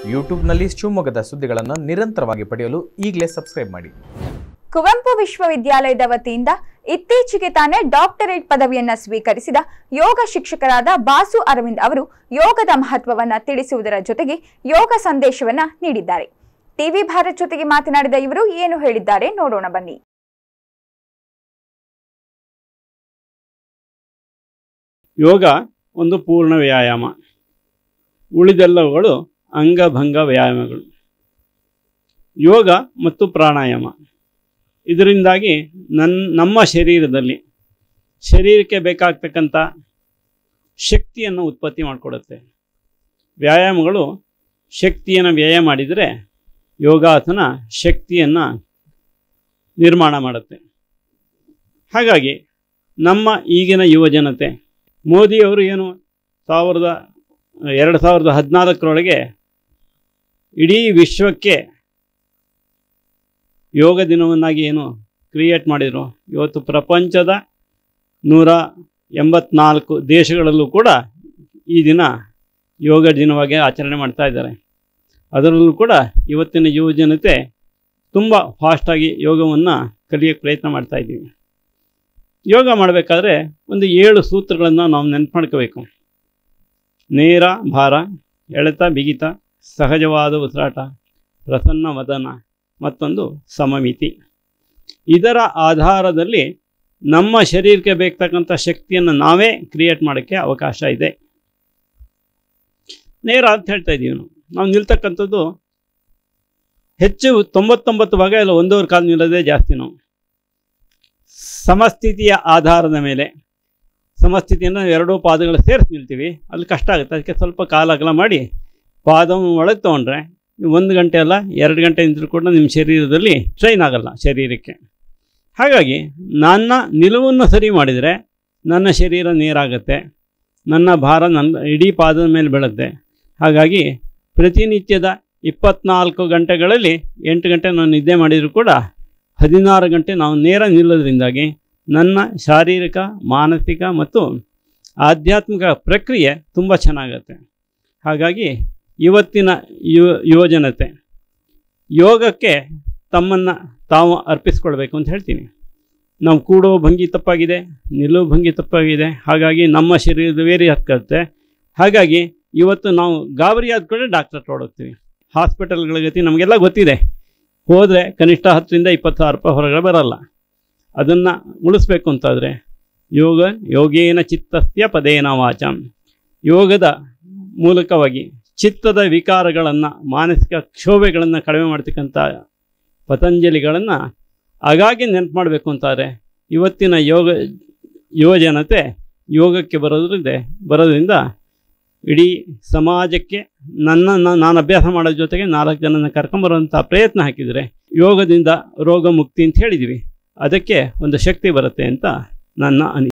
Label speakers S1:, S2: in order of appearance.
S1: ಯೂಟ್ಯೂಬ್ನಲ್ಲಿ ಶಿವಮೊಗ್ಗದ ಸುದ್ದಿಗಳನ್ನು ನಿರಂತರವಾಗಿ ಪಡೆಯಲು ಈಗಲೇ ಸಬ್ಸ್ಕ್ರೈಬ್ ಮಾಡಿ
S2: ಕುವೆಂಪು ವಿಶ್ವವಿದ್ಯಾಲಯದ ವತಿಯಿಂದ ಇತ್ತೀಚೆಗೆ ತಾನೇ ಡಾಕ್ಟರೇಟ್ ಪದವಿಯನ್ನ ಸ್ವೀಕರಿಸಿದ ಯೋಗ ಶಿಕ್ಷಕರಾದ ಬಾಸು ಅರವಿಂದ್ ಅವರು ಯೋಗದ ಮಹತ್ವವನ್ನ ತಿಳಿಸುವುದರ ಜೊತೆಗೆ ಯೋಗ ಸಂದೇಶವನ್ನ ನೀಡಿದ್ದಾರೆ ಟಿವಿ ಭಾರತ್ ಜೊತೆಗೆ ಮಾತನಾಡಿದ ಇವರು ಏನು ಹೇಳಿದ್ದಾರೆ ನೋಡೋಣ ಬನ್ನಿ
S3: ಯೋಗ ಒಂದು ಪೂರ್ಣ ವ್ಯಾಯಾಮ ಉಳಿದೆಲ್ಲವುಗಳು ಅಂಗಭಂಗ ವ್ಯಾಯಾಮಗಳು ಯೋಗ ಮತ್ತು ಪ್ರಾಣಾಯಾಮ ಇದರಿಂದಾಗಿ ನನ್ನ ನಮ್ಮ ಶರೀರದಲ್ಲಿ ಶರೀರಕ್ಕೆ ಬೇಕಾಗ್ತಕ್ಕಂಥ ಶಕ್ತಿಯನ್ನು ಉತ್ಪತ್ತಿ ಮಾಡಿಕೊಡುತ್ತೆ ವ್ಯಾಯಾಮಗಳು ಶಕ್ತಿಯನ್ನು ವ್ಯಯ ಮಾಡಿದರೆ ಯೋಗಾಸನ ಶಕ್ತಿಯನ್ನು ನಿರ್ಮಾಣ ಮಾಡುತ್ತೆ ಹಾಗಾಗಿ ನಮ್ಮ ಈಗಿನ ಯುವಜನತೆ ಮೋದಿಯವರು ಏನು ಸಾವಿರದ ಎರಡು ಸಾವಿರದ ಹದಿನಾಲ್ಕರೊಳಗೆ ಇಡೀ ವಿಶ್ವಕ್ಕೆ ಯೋಗ ದಿನವನ್ನಾಗಿ ಏನು ಕ್ರಿಯೇಟ್ ಮಾಡಿದರು ಇವತ್ತು ಪ್ರಪಂಚದ ನೂರ ಎಂಬತ್ನಾಲ್ಕು ದೇಶಗಳಲ್ಲೂ ಕೂಡ ಈ ದಿನ ಯೋಗ ದಿನವಾಗಿ ಆಚರಣೆ ಮಾಡ್ತಾ ಇದ್ದಾರೆ ಅದರಲ್ಲೂ ಕೂಡ ಇವತ್ತಿನ ಯುವ ಜನತೆ ತುಂಬ ಫಾಸ್ಟಾಗಿ ಯೋಗವನ್ನು ಕಲಿಯೋಕ್ಕೆ ಪ್ರಯತ್ನ ಮಾಡ್ತಾ ಇದ್ದೀವಿ ಯೋಗ ಮಾಡಬೇಕಾದ್ರೆ ಒಂದು ಏಳು ಸೂತ್ರಗಳನ್ನು ನಾವು ನೆನ್ಪು ಮಾಡ್ಕೋಬೇಕು ನೇರ ಭಾರ ಎಳೆತ ಬಿಗಿತ ಸಹಜವಾದ ಉಸಿರಾಟ ಪ್ರಸನ್ನ ವದನ ಮತ್ತೊಂದು ಸಮಮಿತಿ ಇದರ ಆಧಾರದಲ್ಲಿ ನಮ್ಮ ಶರೀರಕ್ಕೆ ಬೇಕಾದಂಥ ಶಕ್ತಿಯನ್ನು ನಾವೇ ಕ್ರಿಯೇಟ್ ಮಾಡೋಕ್ಕೆ ಅವಕಾಶ ಇದೆ ನೇರ ಅಂತ ಹೇಳ್ತಾ ಇದ್ದೀವಿ ನಾವು ನಾವು ನಿಲ್ತಕ್ಕಂಥದ್ದು ಹೆಚ್ಚು ತೊಂಬತ್ತೊಂಬತ್ತು ಭಾಗ ಇಲ್ಲ ಒಂದೂವರೆ ಕಾಲು ನಿಲ್ಲೋದೇ ಜಾಸ್ತಿ ನಾವು ಸಮಸ್ಥಿತಿಯ ಆಧಾರದ ಮೇಲೆ ಸಮಸ್ಥಿತಿಯನ್ನು ಎರಡೂ ಪಾದಗಳು ಸೇರಿಸಿ ನಿಲ್ತೀವಿ ಅಲ್ಲಿ ಕಷ್ಟ ಆಗುತ್ತೆ ಅದಕ್ಕೆ ಸ್ವಲ್ಪ ಕಾಲ ಅಗಲ ಮಾಡಿ ಪಾದವನ್ನು ಒಳಗೆ ತೊಗೊಂಡ್ರೆ ನೀವು ಒಂದು ಗಂಟೆ ಅಲ್ಲ ಎರಡು ಗಂಟೆ ನಿಂತರೂ ಕೂಡ ನಿಮ್ಮ ಶರೀರದಲ್ಲಿ ಸ್ಟ್ರೈನ್ ಆಗಲ್ಲ ಶರೀರಕ್ಕೆ ಹಾಗಾಗಿ ನನ್ನ ನಿಲುವನ್ನು ಸರಿ ಮಾಡಿದರೆ ನನ್ನ ಶರೀರ ನೇರಾಗುತ್ತೆ ನನ್ನ ಭಾರ ನನ್ನ ಇಡೀ ಪಾದದ ಮೇಲೆ ಬೀಳುತ್ತೆ ಹಾಗಾಗಿ ಪ್ರತಿನಿತ್ಯದ ಇಪ್ಪತ್ನಾಲ್ಕು ಗಂಟೆಗಳಲ್ಲಿ ಎಂಟು ಗಂಟೆ ನಾನು ನಿದ್ದೆ ಮಾಡಿದರೂ ಕೂಡ ಹದಿನಾರು ಗಂಟೆ ನಾವು ನೇರ ನಿಲ್ಲೋದ್ರಿಂದಾಗಿ ನನ್ನ ಶಾರೀರಿಕ ಮಾನಸಿಕ ಮತ್ತು ಆಧ್ಯಾತ್ಮಿಕ ಪ್ರಕ್ರಿಯೆ ತುಂಬ ಚೆನ್ನಾಗತ್ತೆ ಹಾಗಾಗಿ ಇವತ್ತಿನ ಯುವ ಯುವಜನತೆ ಯೋಗಕ್ಕೆ ತಮ್ಮನ್ನು ತಾವು ಅರ್ಪಿಸ್ಕೊಳ್ಬೇಕು ಅಂತ ಹೇಳ್ತೀನಿ ನಾವು ಕೂಡೋ ಭಂಗಿ ತಪ್ಪಾಗಿದೆ ನಿಲ್ಲೋ ಭಂಗಿ ತಪ್ಪಾಗಿದೆ ಹಾಗಾಗಿ ನಮ್ಮ ಶರೀರದ ವೇರಿ ಹತ್ಕತ್ತೆ ಹಾಗಾಗಿ ಇವತ್ತು ನಾವು ಗಾಬರಿ ಆದ ಕೂಡ ಡಾಕ್ಟರ್ ಹತ್ರ ಓಡೋಗ್ತೀವಿ ಹಾಸ್ಪಿಟಲ್ಗಳ ಗತಿ ನಮಗೆಲ್ಲ ಗೊತ್ತಿದೆ ಹೋದರೆ ಕನಿಷ್ಠ ಹತ್ತರಿಂದ ಇಪ್ಪತ್ತು ಸಾವಿರ ರೂಪಾಯಿ ಹೊರಗಡೆ ಬರಲ್ಲ ಅದನ್ನು ಉಳಿಸ್ಬೇಕು ಅಂತಾದರೆ ಯೋಗ ಯೋಗೇನ ಚಿತ್ತಸ್ಯ ಪದೇನ ವಾಚಂ ಯೋಗದ ಮೂಲಕವಾಗಿ ಚಿತ್ತದ ವಿಕಾರಗಳನ್ನು ಮಾನಸಿಕ ಕ್ಷೋಭೆಗಳನ್ನು ಕಡಿಮೆ ಮಾಡ್ತಕ್ಕಂಥ ಪತಂಜಲಿಗಳನ್ನು ಹಾಗಾಗಿ ನೆನಪು ಮಾಡಬೇಕು ಅಂತಾರೆ ಇವತ್ತಿನ ಯೋಗ ಯುವಜನತೆ ಯೋಗಕ್ಕೆ ಬರೋದ್ರಿಂದ ಬರೋದ್ರಿಂದ ಇಡೀ ಸಮಾಜಕ್ಕೆ ನನ್ನ ನಾನು ಅಭ್ಯಾಸ ಮಾಡೋದ್ರ ಜೊತೆಗೆ ನಾಲ್ಕು ಜನನ ಕರ್ಕೊಂಬರುವಂಥ ಪ್ರಯತ್ನ ಹಾಕಿದರೆ ಯೋಗದಿಂದ ರೋಗ ಮುಕ್ತಿ ಅಂತ ಹೇಳಿದ್ದೀವಿ ಅದಕ್ಕೆ ಒಂದು ಶಕ್ತಿ ಬರುತ್ತೆ ಅಂತ ನನ್ನ ಅನಿ